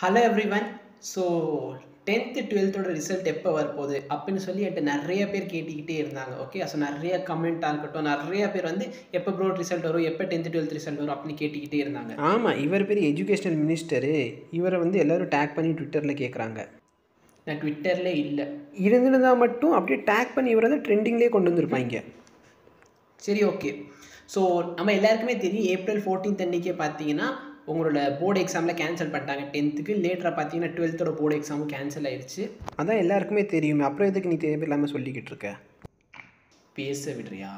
hello everyone so tenth டுவெல்த்தோட result எப்போ வரப்போகுது அப்படின்னு சொல்லி என்கிட்ட நிறைய பேர் கேட்டுக்கிட்டே இருந்தாங்க ஓகே ஸோ நிறைய கமெண்ட்டாக இருக்கட்டும் நிறைய பேர் வந்து எப்போ ப்ரோ ரிசல்ட் வரும் எப்போ டென்த்து டுவெல்த் ரிசல்ட் வரும் அப்படின்னு கேட்டுக்கிட்டே இருந்தாங்க ஆமாம் இவர் பெரிய எஜுகேஷனல் மினிஸ்டரு இவரை வந்து எல்லாரும் டேக் பண்ணி ட்விட்டரில் கேட்குறாங்க நான் ட்விட்டரில் இல்லை இருந்திருந்தா மட்டும் அப்படியே டேக் பண்ணி இவரை தான் ட்ரெண்டிங்லேயே கொண்டு வந்திருப்பாங்க சரி ஓகே ஸோ நம்ம எல்லாருக்குமே தெரியும் ஏப்ரல் ஃபோர்டீன்த் அன்றைக்கே பார்த்தீங்கன்னா உங்களோட போர்டு எக்ஸாமில் கேன்சல் பண்ணிட்டாங்க டென்த்துக்கு லேட்டராக பார்த்தீங்கன்னா டுவெல்த்தோட போர்டு எக்ஸாமும் கேன்சல் ஆயிடுச்சு அதான் எல்லாருக்குமே தெரியுமே அப்புறம் எதுக்கு நீ தேவையில்லாமல் சொல்லிக்கிட்டு இருக்க பேச விடுறியா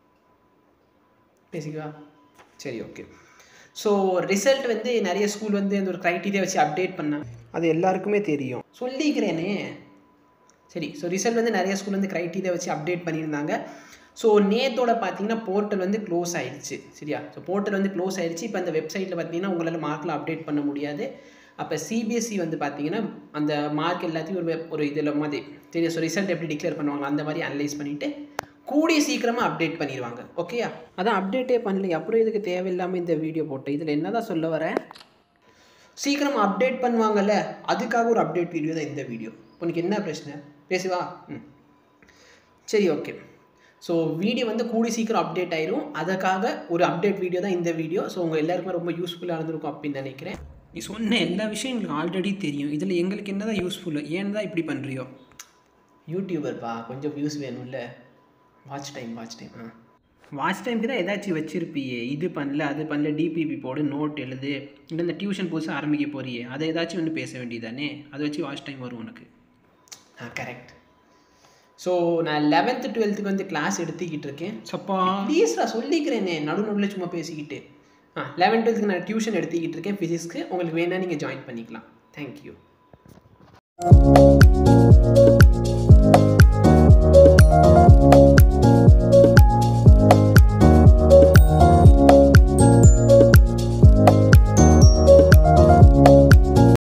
பேசிக்கவா சரி ஓகே ஸோ ரிசல்ட் வந்து நிறைய ஸ்கூல் வந்து அந்த ஒரு க்ரைட்டீரியா வச்சு அப்டேட் பண்ணாங்க அது எல்லாருக்குமே தெரியும் சொல்லிக்கிறேனே சரி ஸோ ரிசல்ட் வந்து நிறைய ஸ்கூல் வந்து க்ரைட்டீரியா வச்சு அப்டேட் பண்ணியிருந்தாங்க ஸோ நேத்தோட பார்த்தீங்கன்னா போர்ட்டல் வந்து க்ளோஸ் ஆயிடுச்சு சரியா ஸோ போர்ட்டல் வந்து க்ளோஸ் ஆயிடுச்சு இப்போ அந்த வெப்சைட்டில் பார்த்தீங்கன்னா உங்களால் மார்க்கில் அப்டேட் பண்ண முடியாது அப்போ சிபிஎஸ்சி வந்து பார்த்தீங்கன்னா அந்த மார்க் எல்லாத்தையும் ஒரு web- ஒரு இதில் மாதிரி தெரியும் ஸோ ரிசல்ட் எப்படி டிக்ளேர் பண்ணுவாங்க அந்த மாதிரி அனலைஸ் பண்ணிவிட்டு கூடிய சீக்கிரமாக அப்டேட் பண்ணிடுவாங்க ஓகேயா அதான் அப்டேட்டே பண்ணல அப்புறம் இதுக்கு தேவையில்லாமல் இந்த வீடியோ போட்டேன் இதில் என்னதான் சொல்ல வரேன் சீக்கிரம் அப்டேட் பண்ணுவாங்கல்ல அதுக்காக ஒரு அப்டேட் வீடியோ தான் இந்த வீடியோ உனக்கு என்ன பிரச்சனை பேசுவா ம் சரி ஓகே ஸோ வீடியோ வந்து கூடி சீக்கிரம் அப்டேட் ஆயிரும் அதுக்காக ஒரு அப்டேட் வீடியோ தான் இந்த வீடியோ ஸோ உங்கள் எல்லாருக்குமே ரொம்ப யூஸ்ஃபுல்லாக இருந்திருக்கும் அப்படின்னு நினைக்கிறேன் நீ சொன்ன எல்லா விஷயம் எங்களுக்கு ஆல்ரெடி தெரியும் இதில் எங்களுக்கு என்னதான் யூஸ்ஃபுல்லு ஏன் தான் இப்படி பண்ணுறியோ யூடியூபர்ப்பா கொஞ்சம் வியூஸ் வேணும்ல வாட்ச் டைம் வாட்ச் டைம் ஆ வாட்ச் டைம்க்கு தான் ஏதாச்சும் வச்சிருப்பியே இது பண்ணல அது பண்ணல டிபிபி போடு நோட் எழுது இல்லை இந்த டியூஷன் புதுசாக ஆரம்பிக்க போறியே அதை ஏதாச்சும் ஒன்று பேச வேண்டியதானே அதை வச்சு வாட்ச் டைம் வரும் உனக்கு ஆ கரெக்ட் ஸோ நான் லெவன்த்து டுவெல்த்துக்கு வந்து கிளாஸ் எடுத்துக்கிட்டு இருக்கேன் சப்பா ப்ளீஸ் நான் சொல்லிக்கிறேனே நடு நடுவில் சும்மா பேசிக்கிட்டு ஆ லெவன் டுவெல்த்துக்கு நான் டியூஷன் எடுத்துக்கிட்டு இருக்கேன் ஃபிசிக்ஸ்க்கு உங்களுக்கு வேணால் நீங்கள் ஜாயின் பண்ணிக்கலாம் தேங்க்யூ